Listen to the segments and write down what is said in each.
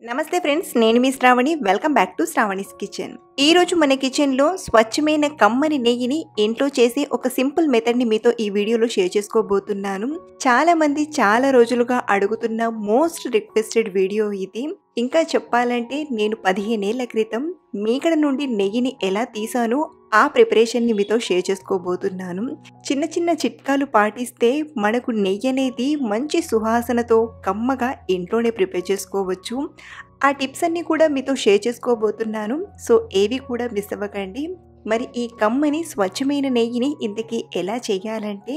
నమస్తే ఫ్రెండ్స్ నేను మీ Shravani welcome back to Shravani's kitchen ఈ రోజు మన కిచెన్లో స్వచ్ఛమైన కమ్మని నెయ్యిని ఇంట్లో చేసి ఒక సింపుల్ మెథడ్ని మీతో ఈ వీడియోలో షేర్ చేసుకోబోతున్నాను చాలా మంది చాలా రోజులుగా అడుగుతున్న మోస్ట్ రిక్వెస్టెడ్ వీడియో ఇది ఇంకా చెప్పాలంటే నేను పదిహేనేళ్ల క్రితం మీగడ నుండి నెయ్యిని ఎలా తీసానో ఆ ప్రిపరేషన్ని మీతో షేర్ చేసుకోబోతున్నాను చిన్న చిన్న చిట్కాలు పాటిస్తే మనకు నెయ్యి అనేది మంచి సువాసనతో కమ్మగా ఇంట్లోనే ప్రిపేర్ చేసుకోవచ్చు ఆ టిప్స్ అన్నీ కూడా మీతో షేర్ చేసుకోబోతున్నాను సో ఏవి కూడా మిస్ అవ్వకండి మరి ఈ కమ్మని స్వచ్ఛమైన నెయ్యిని ఇంతకీ ఎలా చేయాలంటే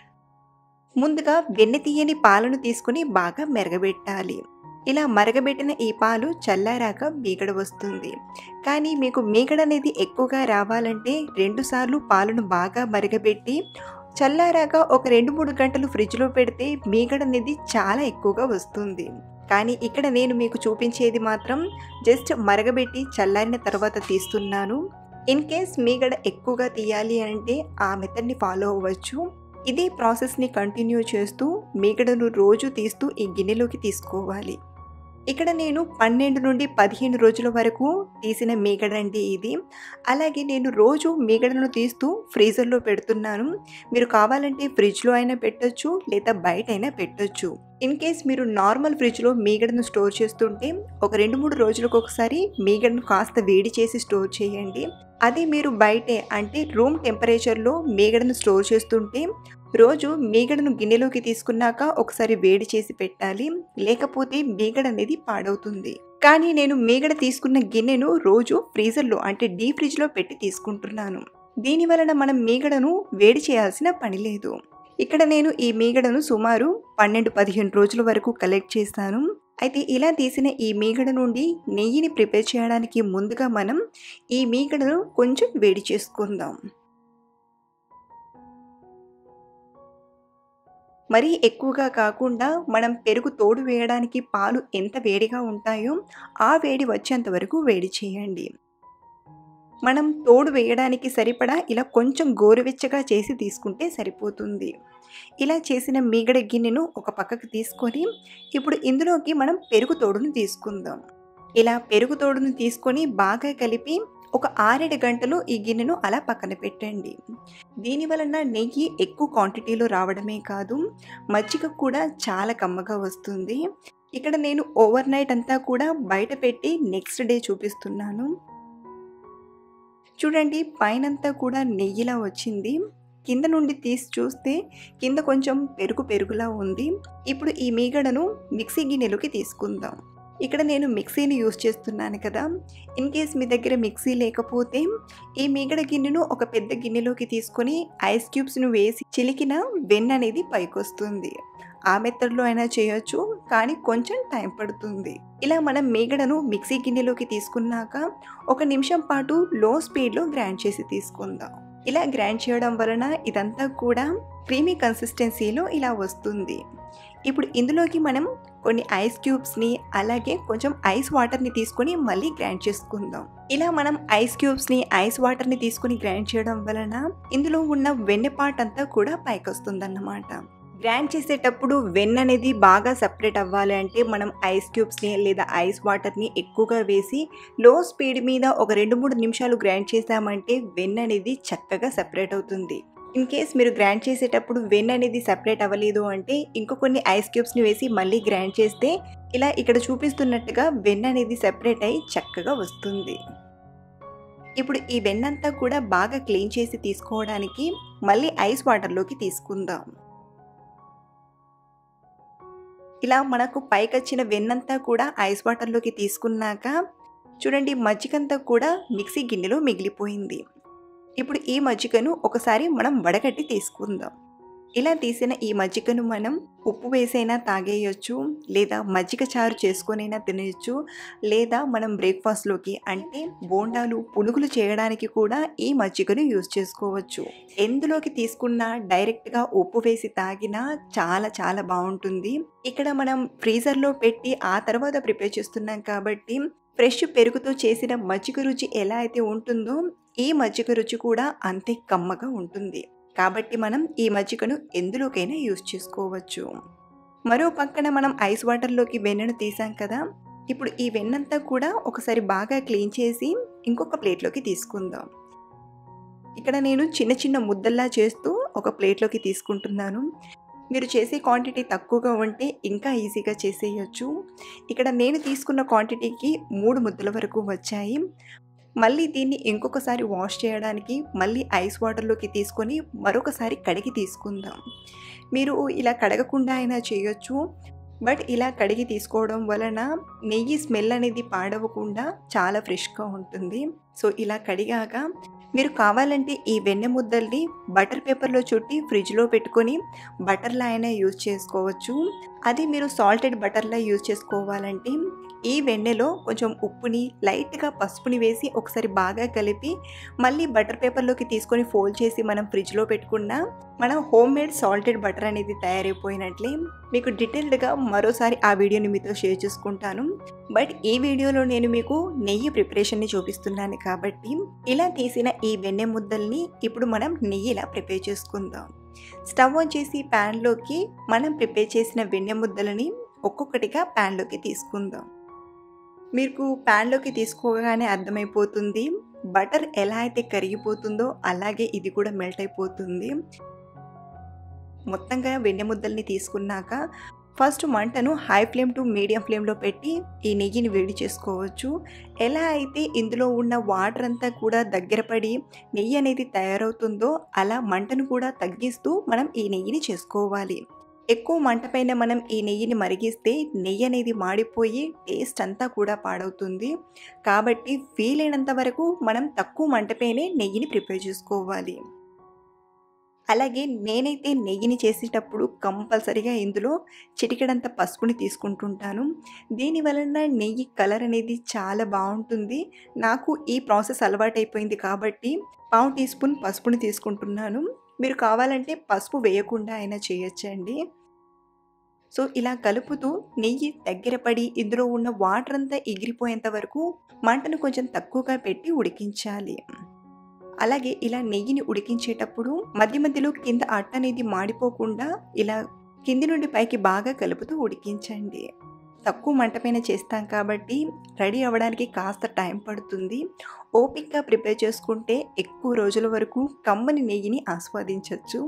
ముందుగా వెన్న తీయని పాలను తీసుకుని బాగా మెరగబెట్టాలి ఇలా మరగబెట్టిన ఈ పాలు చల్లారాక మీగడ వస్తుంది కానీ మీకు మీగడ అనేది ఎక్కువగా రావాలంటే రెండుసార్లు పాలను బాగా మరగబెట్టి చల్లారాక ఒక రెండు మూడు గంటలు ఫ్రిడ్జ్లో పెడితే మీగడ అనేది చాలా ఎక్కువగా వస్తుంది కానీ ఇక్కడ నేను మీకు చూపించేది మాత్రం జస్ట్ మరగబెట్టి చల్లారిన తర్వాత తీస్తున్నాను ఇన్ కేస్ మీగడ ఎక్కువగా తీయాలి అంటే ఆ మెథడ్ని ఫాలో అవ్వచ్చు ఇదే ప్రాసెస్ని కంటిన్యూ చేస్తూ మీగడను రోజు తీస్తూ ఈ గిన్నెలోకి తీసుకోవాలి ఇక్కడ నేను పన్నెండు నుండి పదిహేను రోజుల వరకు తీసిన మీగడండి ఇది అలాగే నేను రోజు మీగడను తీస్తూ ఫ్రీజర్లో పెడుతున్నాను మీరు కావాలంటే ఫ్రిడ్జ్లో అయినా పెట్టొచ్చు లేదా బయట అయినా పెట్టొచ్చు ఇన్ కేస్ మీరు నార్మల్ ఫ్రిడ్జ్లో మీగడను స్టోర్ చేస్తుంటే ఒక రెండు మూడు రోజులకు ఒకసారి మీగడను కాస్త వేడి చేసి స్టోర్ చేయండి అది మీరు బయటే అంటే రూమ్ టెంపరేచర్లో మీగడను స్టోర్ చేస్తుంటే రోజు మీగడను గిన్నెలోకి తీసుకున్నాక ఒకసారి వేడి చేసి పెట్టాలి లేకపోతే మీగడ అనేది పాడవుతుంది కానీ నేను మీగడ తీసుకున్న గిన్నెను రోజు ఫ్రీజర్లో అంటే డీ ఫ్రిడ్జ్లో పెట్టి తీసుకుంటున్నాను దీని వలన మనం మీగడను వేడి చేయాల్సిన పని లేదు ఇక్కడ నేను ఈ మీగడను సుమారు పన్నెండు పదిహేను రోజుల వరకు కలెక్ట్ చేస్తాను అయితే ఇలా తీసిన ఈ మీగడ నుండి నెయ్యిని ప్రిపేర్ చేయడానికి ముందుగా మనం ఈ మీగడను కొంచెం వేడి చేసుకుందాం మరీ ఎక్కువగా కాకుండా మనం పెరుగు తోడు వేయడానికి పాలు ఎంత వేడిగా ఉంటాయో ఆ వేడి వచ్చేంత వరకు వేడి చేయండి మనం తోడు వేయడానికి సరిపడా ఇలా కొంచెం గోరువెచ్చగా చేసి తీసుకుంటే సరిపోతుంది ఇలా చేసిన మీగడ గిన్నెను ఒక పక్కకు తీసుకొని ఇప్పుడు ఇందులోకి మనం పెరుగు తోడును తీసుకుందాం ఇలా పెరుగు తోడును తీసుకొని బాగా కలిపి ఒక ఆరేడు గంటలు ఈ గిన్నెను అలా పక్కన పెట్టండి దీని వలన నెయ్యి ఎక్కువ క్వాంటిటీలో రావడమే కాదు మజ్జిగ కూడా చాలా కమ్మగా వస్తుంది ఇక్కడ నేను ఓవర్ నైట్ అంతా కూడా బయట పెట్టి నెక్స్ట్ డే చూపిస్తున్నాను చూడండి పైనంతా కూడా నెయ్యిలా వచ్చింది కింద నుండి తీసి చూస్తే కింద కొంచెం పెరుగు పెరుగులా ఉంది ఇప్పుడు ఈ మీగడను మిక్సీ గిన్నెలోకి తీసుకుందాం ఇక్కడ నేను మిక్సీని యూస్ చేస్తున్నాను కదా ఇన్ కేస్ మీ దగ్గర మిక్సీ లేకపోతే ఈ మీగడ గిన్నెను ఒక పెద్ద గిన్నెలోకి తీసుకొని ఐస్ క్యూబ్స్ను వేసి చిలికిన వెన్న అనేది పైకొస్తుంది ఆ మెథడ్లో అయినా చేయొచ్చు కానీ కొంచెం టైం పడుతుంది ఇలా మనం మీగడను మిక్సీ గిన్నెలోకి తీసుకున్నాక ఒక నిమిషం పాటు లో స్పీడ్లో గ్రైండ్ చేసి తీసుకుందాం ఇలా గ్రైండ్ చేయడం వలన ఇదంతా కూడా క్రీమీ కన్సిస్టెన్సీలో ఇలా వస్తుంది ఇప్పుడు ఇందులోకి మనం కొన్ని ఐస్ క్యూబ్స్ని అలాగే కొంచెం ఐస్ వాటర్ని తీసుకొని మళ్ళీ గ్రైండ్ చేసుకుందాం ఇలా మనం ఐస్ క్యూబ్స్ని ఐస్ వాటర్ని తీసుకొని గ్రైండ్ చేయడం వలన ఇందులో ఉన్న వెన్నె పార్ట్ అంతా కూడా పైకి వస్తుందన్నమాట గ్రైండ్ చేసేటప్పుడు వెన్న అనేది బాగా సపరేట్ అవ్వాలి అంటే మనం ఐస్ క్యూబ్స్ని లేదా ఐస్ వాటర్ని ఎక్కువగా వేసి లో స్పీడ్ మీద ఒక రెండు మూడు నిమిషాలు గ్రైండ్ చేసామంటే వెన్న అనేది చక్కగా సపరేట్ అవుతుంది ఇన్ కేస్ మీరు గ్రైండ్ చేసేటప్పుడు వెన్న అనేది సపరేట్ అవ్వలేదు అంటే ఇంకో కొన్ని ఐస్ క్యూబ్స్ని వేసి మళ్ళీ గ్రైండ్ చేస్తే ఇలా ఇక్కడ చూపిస్తున్నట్టుగా వెన్న అనేది సపరేట్ అయి చక్కగా వస్తుంది ఇప్పుడు ఈ వెన్నంతా కూడా బాగా క్లీన్ చేసి తీసుకోవడానికి మళ్ళీ ఐస్ వాటర్లోకి తీసుకుందాం ఇలా మనకు పైకొచ్చిన వెన్నంతా కూడా ఐస్ వాటర్లోకి తీసుకున్నాక చూడండి మజ్జిగంతా కూడా మిక్సీ గిన్నెలో మిగిలిపోయింది ఇప్పుడు ఈ మజ్జిగను ఒకసారి మనం వడగట్టి తీసుకుందాం ఇలా తీసిన ఈ మజ్జిగను మనం ఉప్పు వేసైనా తాగేయచ్చు లేదా మజ్జిగ చారు చేసుకొనైనా తినేయచ్చు లేదా మనం బ్రేక్ఫాస్ట్లోకి అంటే బోండాలు పునుగులు చేయడానికి కూడా ఈ మజ్జిగను యూజ్ చేసుకోవచ్చు ఎందులోకి తీసుకున్నా డైరెక్ట్గా ఉప్పు వేసి తాగినా చాలా చాలా బాగుంటుంది ఇక్కడ మనం ఫ్రీజర్లో పెట్టి ఆ తర్వాత ప్రిపేర్ చేస్తున్నాం కాబట్టి ఫ్రెష్ పెరుగుతో చేసిన మజ్జిగ రుచి ఎలా అయితే ఉంటుందో ఈ మజ్జిగ రుచి కూడా అంతే కమ్మగా ఉంటుంది కాబట్టి మనం ఈ మజ్జిగను ఎందులోకైనా యూస్ చేసుకోవచ్చు మరో పక్కన మనం ఐస్ వాటర్లోకి వెన్నను తీసాం కదా ఇప్పుడు ఈ వెన్నంతా కూడా ఒకసారి బాగా క్లీన్ చేసి ఇంకొక ప్లేట్లోకి తీసుకుందాం ఇక్కడ నేను చిన్న చిన్న ముద్దల్లా చేస్తూ ఒక ప్లేట్లోకి తీసుకుంటున్నాను మీరు చేసే క్వాంటిటీ తక్కువగా ఉంటే ఇంకా ఈజీగా చేసేయచ్చు ఇక్కడ నేను తీసుకున్న క్వాంటిటీకి మూడు ముద్దల వరకు వచ్చాయి మళ్ళీ దీన్ని ఇంకొకసారి వాష్ చేయడానికి మళ్ళీ ఐస్ వాటర్లోకి తీసుకొని మరొకసారి కడిగి తీసుకుందాం మీరు ఇలా కడగకుండా అయినా చేయొచ్చు బట్ ఇలా కడిగి తీసుకోవడం వలన నెయ్యి స్మెల్ అనేది పాడవకుండా చాలా ఫ్రెష్గా ఉంటుంది సో ఇలా కడిగాక మీరు కావాలంటే ఈ వెన్నె ముద్దల్ని బటర్ పేపర్లో చుట్టి ఫ్రిడ్జ్లో పెట్టుకొని బటర్లా అయినా యూజ్ చేసుకోవచ్చు అది మీరు సాల్టెడ్ బటర్లా యూజ్ చేసుకోవాలంటే ఈ వెన్నెలో కొంచెం ఉప్పుని లైట్గా పసుపుని వేసి ఒకసారి బాగా కలిపి మళ్ళీ బటర్ పేపర్లోకి తీసుకొని ఫోల్డ్ చేసి మనం ఫ్రిడ్జ్లో పెట్టుకున్న మన హోమ్ మేడ్ సాల్టెడ్ బటర్ అనేది తయారైపోయినట్లే మీకు డీటెయిల్డ్గా మరోసారి ఆ వీడియోని మీతో షేర్ చేసుకుంటాను బట్ ఈ వీడియోలో నేను మీకు నెయ్యి ప్రిపరేషన్ని చూపిస్తున్నాను కాబట్టి ఇలా తీసిన ఈ వెన్నె ముద్దల్ని ఇప్పుడు మనం నెయ్యిలా ప్రిపేర్ చేసుకుందాం స్టవ్ ఆన్ చేసి ప్యాన్లోకి మనం ప్రిపేర్ చేసిన వెన్నె ముద్దలని ఒక్కొక్కటిగా ప్యాన్లోకి తీసుకుందాం మీకు ప్యాన్లోకి తీసుకోగానే అర్థమైపోతుంది బటర్ ఎలా అయితే కరిగిపోతుందో అలాగే ఇది కూడా మెల్ట్ అయిపోతుంది మొత్తంగా వెన్నె ముద్దల్ని తీసుకున్నాక ఫస్ట్ మంటను హై ఫ్లేమ్ టు మీడియం ఫ్లేమ్లో పెట్టి ఈ నెయ్యిని వేడి చేసుకోవచ్చు ఎలా అయితే ఇందులో ఉన్న వాటర్ అంతా కూడా దగ్గర పడి నెయ్యి అనేది తయారవుతుందో అలా మంటను కూడా తగ్గిస్తూ మనం ఈ నెయ్యిని చేసుకోవాలి ఎక్కువ మంట పైన మనం ఈ నెయ్యిని మరిగిస్తే నెయ్యి అనేది మాడిపోయి టేస్ట్ అంతా కూడా పాడవుతుంది కాబట్టి వీలైనంత వరకు మనం తక్కువ మంటపైనే నెయ్యిని ప్రిపేర్ చేసుకోవాలి అలాగే నేనైతే నెయ్యిని చేసేటప్పుడు కంపల్సరీగా ఇందులో చిటికెడంత పసుపుని తీసుకుంటుంటాను దీని వలన నెయ్యి కలర్ అనేది చాలా బాగుంటుంది నాకు ఈ ప్రాసెస్ అలవాటైపోయింది కాబట్టి పావు టీ స్పూన్ పసుపుని తీసుకుంటున్నాను మీరు కావాలంటే పసుపు వేయకుండా అయినా చేయొచ్చండి సో ఇలా కలుపుతూ నెయ్యి దగ్గర పడి ఇందులో ఉన్న వాటర్ అంతా ఎగిరిపోయేంత వరకు మంటను కొంచెం తక్కువగా పెట్టి ఉడికించాలి అలాగే ఇలా నెయ్యిని ఉడికించేటప్పుడు మధ్య మధ్యలో కింద అట్ట అనేది మాడిపోకుండా ఇలా కింది నుండి పైకి బాగా కలుపుతూ ఉడికించండి తక్కువ మంట పైన చేస్తాం కాబట్టి రెడీ అవ్వడానికి కాస్త టైం పడుతుంది ఓపిక్గా ప్రిపేర్ చేసుకుంటే ఎక్కువ రోజుల వరకు కమ్మని నెయ్యిని ఆస్వాదించవచ్చు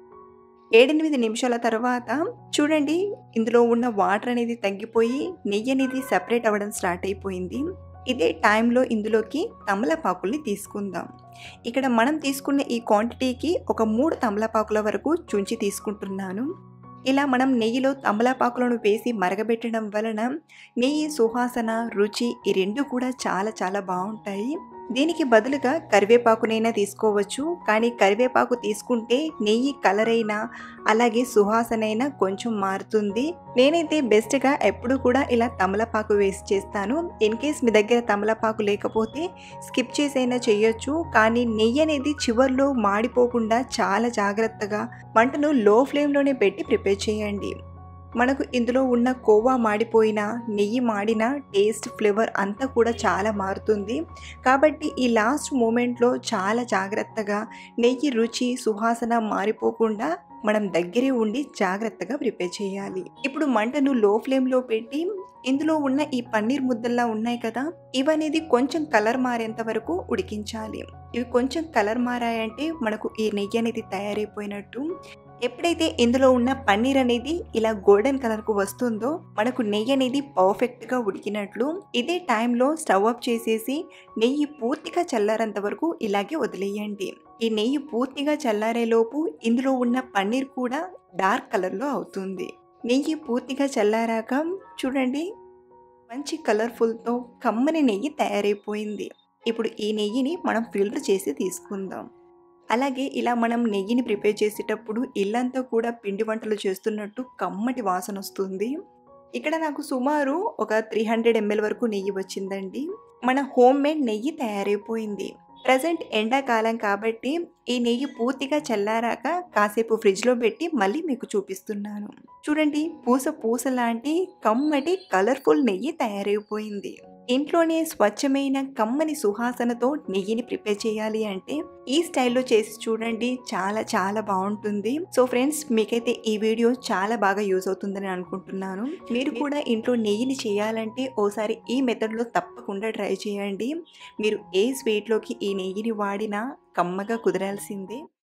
ఏడెనిమిది నిమిషాల తర్వాత చూడండి ఇందులో ఉన్న వాటర్ అనేది తగ్గిపోయి నెయ్యి అనేది సెపరేట్ అవ్వడం స్టార్ట్ అయిపోయింది ఇదే టైంలో ఇందులోకి తమలపాకుల్ని తీసుకుందాం ఇక్కడ మనం తీసుకున్న ఈ క్వాంటిటీకి ఒక మూడు తమలపాకుల వరకు చుంచి తీసుకుంటున్నాను ఇలా మనం నెయ్యిలో తమలపాకులను వేసి మరగబెట్టడం వలన నెయ్యి సువాసన రుచి ఈ రెండు కూడా చాలా చాలా బాగుంటాయి దీనికి బదులుగా కరివేపాకునైనా తీసుకోవచ్చు కానీ కరివేపాకు తీసుకుంటే నెయ్యి కలర్ అయినా అలాగే సువాసనైనా కొంచెం మారుతుంది నేనైతే బెస్ట్గా ఎప్పుడు కూడా ఇలా తమలపాకు వేసి చేస్తాను ఇన్ కేస్ మీ దగ్గర తమలపాకు లేకపోతే స్కిప్ చేసైనా చేయొచ్చు కానీ నెయ్యి అనేది చివర్లో మాడిపోకుండా చాలా జాగ్రత్తగా మంటను లో ఫ్లేమ్లోనే పెట్టి ప్రిపేర్ చేయండి మనకు ఇందులో ఉన్న కోవా మాడిపోయిన నెయ్యి మాడిన టేస్ట్ ఫ్లేవర్ అంతా కూడా చాలా మారుతుంది కాబట్టి ఈ లాస్ట్ మూమెంట్లో చాలా జాగ్రత్తగా నెయ్యి రుచి సువాసన మారిపోకుండా మనం దగ్గరే ఉండి జాగ్రత్తగా ప్రిపేర్ చేయాలి ఇప్పుడు మంటను లో ఫ్లేమ్లో పెట్టి ఇందులో ఉన్న ఈ పన్నీర్ ముద్దల్లా ఉన్నాయి కదా ఇవనేది కొంచెం కలర్ మారేంత వరకు ఉడికించాలి ఇవి కొంచెం కలర్ మారాయంటే మనకు ఈ నెయ్యి అనేది తయారైపోయినట్టు ఎప్పుడైతే ఇందులో ఉన్న పన్నీర్ అనేది ఇలా గోల్డెన్ కలర్కు వస్తుందో మనకు నెయ్యి అనేది పర్ఫెక్ట్గా ఉడికినట్లు ఇదే టైంలో స్టవ్ ఆఫ్ చేసేసి నెయ్యి పూర్తిగా చల్లారేంత వరకు ఇలాగే వదిలేయండి ఈ నెయ్యి పూర్తిగా చల్లారేలోపు ఇందులో ఉన్న పన్నీర్ కూడా డార్క్ కలర్లో అవుతుంది నెయ్యి పూర్తిగా చల్లారాక చూడండి మంచి కలర్ఫుల్తో కమ్మని నెయ్యి తయారైపోయింది ఇప్పుడు ఈ నెయ్యిని మనం ఫిల్టర్ చేసి తీసుకుందాం అలాగే ఇలా మనం నెయ్యిని ప్రిపేర్ చేసేటప్పుడు ఇల్లంతా కూడా పిండి వంటలు చేస్తున్నట్టు కమ్మటి వాసన వస్తుంది ఇక్కడ నాకు సుమారు ఒక త్రీ హండ్రెడ్ ఎంఎల్ వరకు నెయ్యి వచ్చిందండి మన హోమ్ మేడ్ నెయ్యి తయారైపోయింది ప్రజెంట్ ఎండాకాలం కాబట్టి ఈ నెయ్యి పూర్తిగా చల్లారాక కాసేపు ఫ్రిడ్జ్లో పెట్టి మళ్ళీ మీకు చూపిస్తున్నాను చూడండి పూస పూస లాంటి కమ్మటి కలర్ఫుల్ నెయ్యి తయారైపోయింది ఇంట్లోనే స్వచ్ఛమైన కమ్మని సువాసనతో నెయ్యిని ప్రిపేర్ చేయాలి అంటే ఈ స్టైల్లో చేసి చూడండి చాలా చాలా బాగుంటుంది సో ఫ్రెండ్స్ మీకైతే ఈ వీడియో చాలా బాగా యూజ్ అవుతుందని అనుకుంటున్నాను మీరు కూడా ఇంట్లో నెయ్యిని చేయాలంటే ఓసారి ఈ మెథడ్లో తప్పకుండా ట్రై చేయండి మీరు ఏ స్వీట్లోకి ఈ నెయ్యిని వాడినా కమ్మగా కుదరాల్సిందే